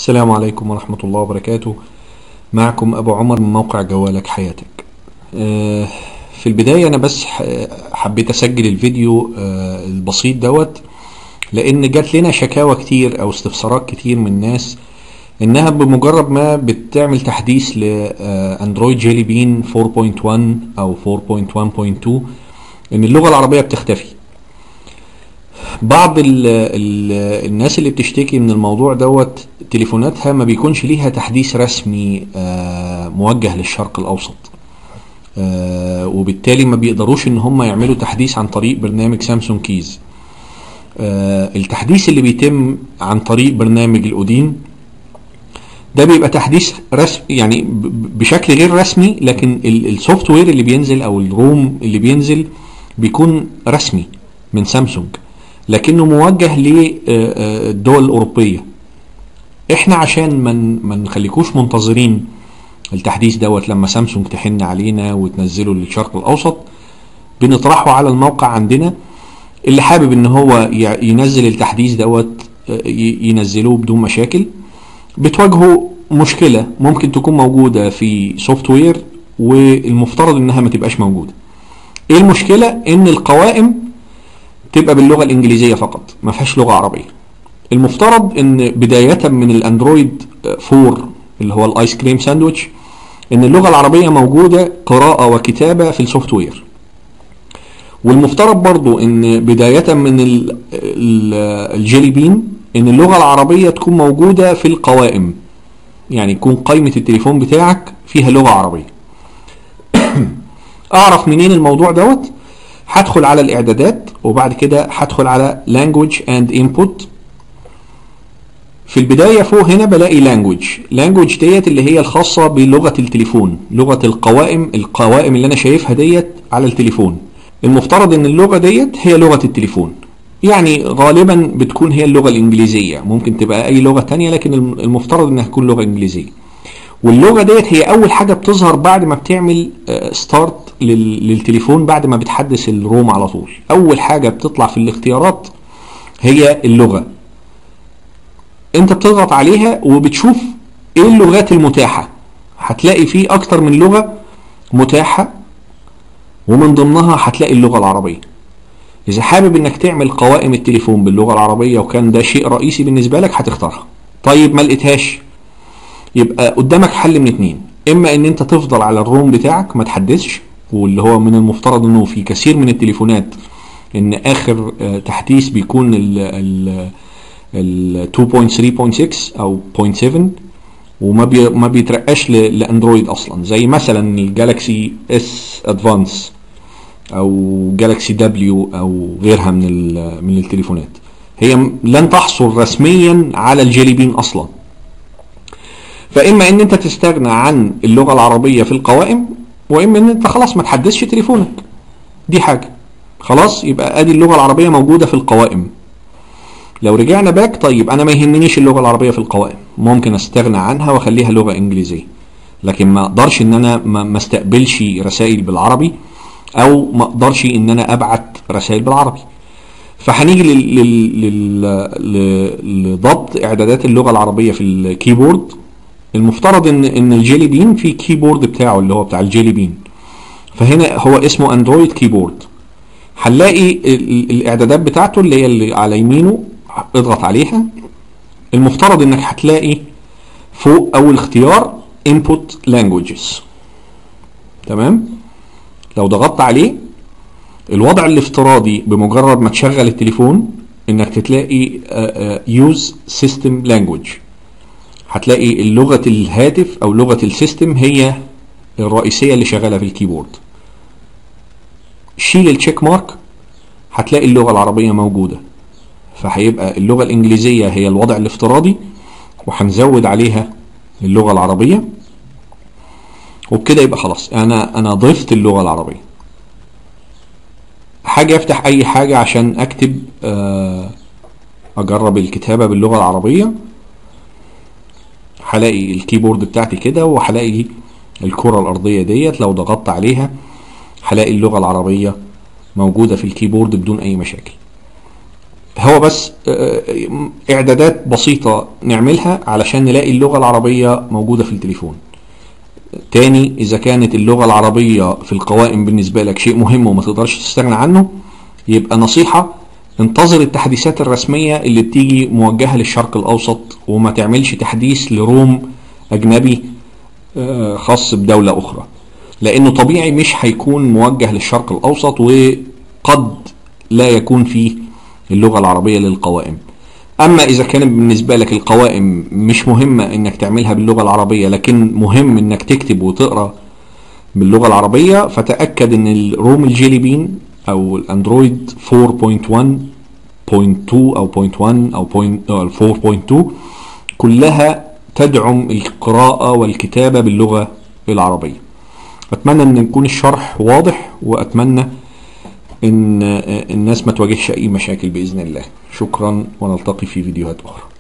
السلام عليكم ورحمة الله وبركاته معكم أبو عمر من موقع جوالك حياتك آه، في البداية أنا بس ح- حبيت أسجل الفيديو آه، البسيط دوت لأن جات لنا شكاوى كتير أو استفسارات كتير من الناس إنها بمجرد ما بتعمل تحديث لأندرويد جيلي بين 4.1 أو 4.1.2 إن اللغة العربية بتختفي بعض ال ال الناس اللي بتشتكي من الموضوع دوت تليفوناتها ما بيكونش ليها تحديث رسمي آه، موجه للشرق الاوسط آه، وبالتالي ما بيقدروش ان هم يعملوا تحديث عن طريق برنامج سامسونج كيز آه، التحديث اللي بيتم عن طريق برنامج الاودين ده بيبقى تحديث رسم يعني ب- ب- بشكل غير رسمي لكن السوفت وير اللي بينزل او الروم اللي بينزل بيكون رسمي من سامسونج لكنه موجه للدول الاوروبيه احنا عشان ما من ما نخليكوش منتظرين التحديث دوت لما سامسونج تحن علينا وتنزله للشرق الاوسط بنطرحه على الموقع عندنا اللي حابب ان هو ي- ينزل التحديث دوت آه، ي- ينزله بدون مشاكل بتواجهه مشكله ممكن تكون موجوده في سوفت وير والمفترض انها ما تبقاش موجوده ايه المشكله ان القوائم تبقى باللغه الانجليزيه فقط ما فيهاش لغه عربيه المفترض ان بدايه من الاندرويد 4 اللي هو الايس كريم ساندويتش ان اللغه العربيه موجوده قراءه وكتابه في السوفت وير والمفترض برضو ان بدايه من ال- ال- الجيلي بين ان اللغه العربيه تكون موجوده في القوائم يعني يكون قائمه التليفون بتاعك فيها لغه عربيه اعرف منين الموضوع دوت هدخل على الاعدادات وبعد كده هدخل على language and input في البدايه فوق هنا بلاقي language language ديت اللي هي الخاصه بلغه التليفون لغه القوائم القوائم اللي انا شايفها ديت على التليفون المفترض ان اللغه ديت هي لغه التليفون يعني غالبا بتكون هي اللغه الانجليزيه ممكن تبقى اي لغه تانية لكن الم- المفترض انها تكون لغه انجليزيه واللغه ديت هي اول حاجه بتظهر بعد ما بتعمل ستارت للتليفون بعد ما بتحدث الروم على طول اول حاجه بتطلع في الاختيارات هي اللغه انت بتضغط عليها وبتشوف ايه اللغات المتاحه هتلاقي فيه اكتر من لغه متاحه ومن ضمنها هتلاقي اللغه العربيه اذا حابب انك تعمل قوائم التليفون باللغه العربيه وكان ده شيء رئيسي بالنسبه لك هتختارها طيب ما لقيتهاش يبقى قدامك حل من اتنين اما ان انت تفضل على الروم بتاعك ما تحدثش واللي هو من المفترض انه في كثير من التليفونات ان اخر آه، تحديث بيكون ال ال ال 2.3.6 او 0.7 وما بي ما بيترقاش ل- لاندرويد اصلا زي مثلا الجالكسي اس ادفانس او جالكسي دبليو او غيرها من ال- من التليفونات هي م- لن تحصل رسميا على الجيلي بين اصلا فاما ان انت تستغنى عن اللغه العربيه في القوائم واما ان انت خلاص ما تحدثش تليفونك دي حاجه خلاص يبقى ادي اللغه العربيه موجوده في القوائم لو رجعنا باك طيب انا ما يهمنيش اللغه العربيه في القوائم ممكن استغنى عنها واخليها لغه انجليزيه لكن ما اقدرش ان انا ما ما استقبلش رسائل بالعربي او ما اقدرش ان انا ابعت رسائل بالعربي فهنيجي لل- لل- لل- ل- لضبط اعدادات اللغه العربيه في الكيبورد المفترض ان ان الجيلي بين في كيبورد بتاعه اللي هو بتاع الجيلي بين فهنا هو اسمه اندرويد كيبورد هنلاقي ال- ال- الاعدادات بتاعته اللي هي اللي على يمينه اضغط عليها المفترض انك هتلاقي فوق اول اختيار input languages تمام لو ضغطت عليه الوضع الافتراضي بمجرد ما تشغل التليفون انك تلاقي use system language هتلاقي لغة الهاتف او لغة السيستم هي الرئيسية اللي شغالة في الكيبورد شيل التشيك مارك هتلاقي اللغة العربية موجودة فهيبقى اللغة الإنجليزية هي الوضع الافتراضي وهنزود عليها اللغة العربية وبكده يبقى خلاص أنا أنا ضفت اللغة العربية حاجة أفتح أي حاجة عشان أكتب آه، أجرب الكتابة باللغة العربية هلاقي الكيبورد بتاعتي كده وهلاقي الكرة الأرضية ديت لو ضغطت عليها هلاقي اللغة العربية موجودة في الكيبورد بدون أي مشاكل هو بس آه، اعدادات بسيطة نعملها علشان نلاقي اللغة العربية موجودة في التليفون تاني اذا كانت اللغة العربية في القوائم بالنسبة لك شيء مهم وما تقدرش تستغنى عنه يبقى نصيحة انتظر التحديثات الرسمية اللي بتيجي موجهة للشرق الاوسط وما تعملش تحديث لروم اجنبي آه، خاص بدولة اخرى لانه طبيعي مش هيكون موجه للشرق الاوسط وقد لا يكون فيه اللغة العربية للقوائم اما اذا كان بالنسبة لك القوائم مش مهمة انك تعملها باللغة العربية لكن مهم انك تكتب وتقرأ باللغة العربية فتأكد ان الروم الجيلي بين او الاندرويد 4.1 0.2 او 0.1 او 4.2 كلها تدعم القراءة والكتابة باللغة العربية اتمنى ان يكون الشرح واضح واتمنى ان الناس ما تواجهش اي مشاكل باذن الله شكرا ونلتقي في فيديوهات اخرى